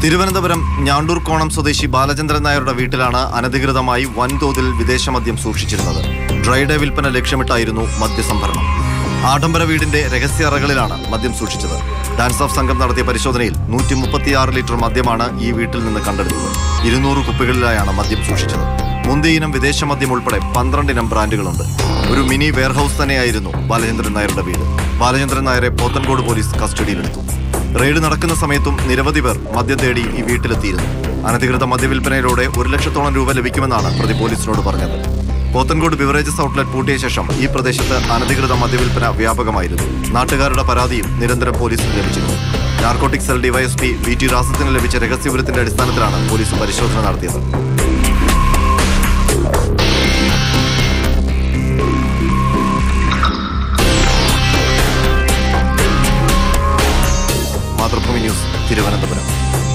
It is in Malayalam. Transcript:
തിരുവനന്തപുരം ഞാണ്ടൂർ കോണം സ്വദേശി ബാലചന്ദ്രൻ നായരുടെ വീട്ടിലാണ് അനധികൃതമായി വൻതോതിൽ വിദേശമദ്യം സൂക്ഷിച്ചിരുന്നത് ഡ്രൈഡേ വിൽപ്പന ലക്ഷ്യമിട്ടായിരുന്നു മദ്യസംഭരണം ആഡംബര വീടിന്റെ രഹസ്യ അറകളിലാണ് മദ്യം സൂക്ഷിച്ചത് ഡാൻസ് ഓഫ് സംഘം നടത്തിയ പരിശോധനയിൽ നൂറ്റി മുപ്പത്തിയാറ് ലിറ്റർ മദ്യമാണ് ഈ വീട്ടിൽ നിന്ന് കണ്ടെടുത്തത് ഇരുന്നൂറ് കുപ്പികളിലായാണ് മദ്യം സൂക്ഷിച്ചത് മുന്തിയിനം വിദേശ മദ്യം ഉൾപ്പെടെ പന്ത്രണ്ട് ഇനം ബ്രാൻഡുകളുണ്ട് ഒരു മിനി വെയർഹൌസ് തന്നെയായിരുന്നു ബാലചന്ദ്രൻ നായരുടെ വീട് ബാലചന്ദ്രൻ നായരെ പോത്തൻകോട് പോലീസ് കസ്റ്റഡിയിലെടുത്തു റെയ്ഡ് നടക്കുന്ന സമയത്തും നിരവധി പേർ മദ്യം തേടി ഈ വീട്ടിലെത്തിയിരുന്നു അനധികൃത മദ്യവിൽപ്പനയിലൂടെ ഒരു ലക്ഷത്തോളം രൂപ ലഭിക്കുമെന്നാണ് പ്രതി പോലീസിനോട് പറഞ്ഞത് പോത്തൻകോട് ബിവറേജസ് ഔട്ട്ലെറ്റ് പൂട്ടിയ ശേഷം ഈ പ്രദേശത്ത് അനധികൃത മദ്യവിൽപ്പന വ്യാപകമായിരുന്നു നാട്ടുകാരുടെ പരാതിയും നിരന്തരം പോലീസിന് ലഭിച്ചിരുന്നു narcotic cell DYSP V T റാസത്തിന് ലഭിച്ച രഹസ്യവിവരത്തിന്റെ അടിസ്ഥാനത്തിലാണ് പോലീസ് പരിശോധന നടത്തിയത് മാതൃഭൂമി ന്യൂസ് തിരുവനന്തപുരം